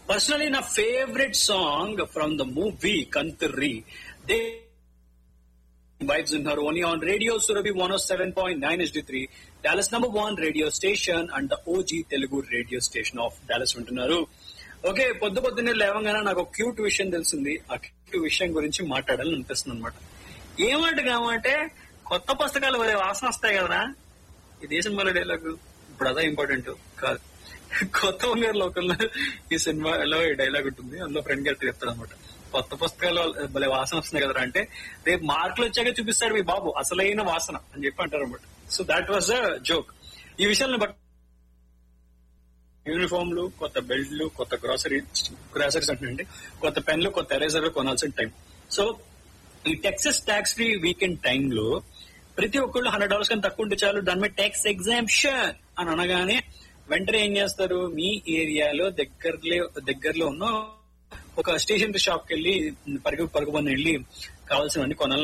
personally నా favourite song from the movie Kantri they vibes ఉన్నారు only on radio Surabhi one seven point nine S three Dallas number one radio station and the OG Telugu radio station of Dallas ఉంటున్నారు okay పొద్దు పొద్దున్నే లేవగానే నాకు ఒక cute విషయం తెలిసింది ఆ క్యూట్ విషయం గురించి మాట్లాడాలని అనిపిస్తుంది అనమాట ఏమంటే కామంటే కొత్త పుస్తకాలు వరే వాసన వస్తాయి కదరా ఈ దేశం వల్ల డైలాగ్ ఇప్పుడు అదే ఇంపార్టెంట్ కాదు కొత్త బంగారు లోకంలో ఈ సినిమాలో ఈ డైలాగ్ ఉంటుంది అందులో ఫ్రెండ్ గారు చెప్తాడు అనమాట కొత్త పుస్తకాలు భలే వాసన వస్తున్నాయి కదరా అంటే రేపు మార్కులు వచ్చాక చూపిస్తాడు మీ బాబు అసలైన వాసన అని చెప్పి అంటారు అనమాట so that was a joke ఈ విషయాన్ని బట్టి యూనిఫామ్లు కొత్త బెల్ట్లు కొత్త గ్రాసరీ గ్రాసరీస్ అంటే కొత్త పెన్లు కొత్త ఎరేజర్లు కొనాల్సిన టైం సో ఈ టెక్సస్ ట్యాక్స్ ఫ్రీ వీకెండ్ టైంలో ప్రతి ఒక్కళ్ళు హండ్రెడ్ డాలర్స్ కన్నా తక్కువ ఉంటే చాలు దాని మీద ట్యాక్స్ ఎగ్జామ్షన్ అని అనగానే వెంటనే ఏం చేస్తారు మీ ఏరియాలో దగ్గరలో దగ్గరలో ఉన్న ఒక స్టేషనరీ షాప్ కి వెళ్ళి పరుగు పరుగుమని వెళ్ళి కావాల్సినవన్నీ కొనాలని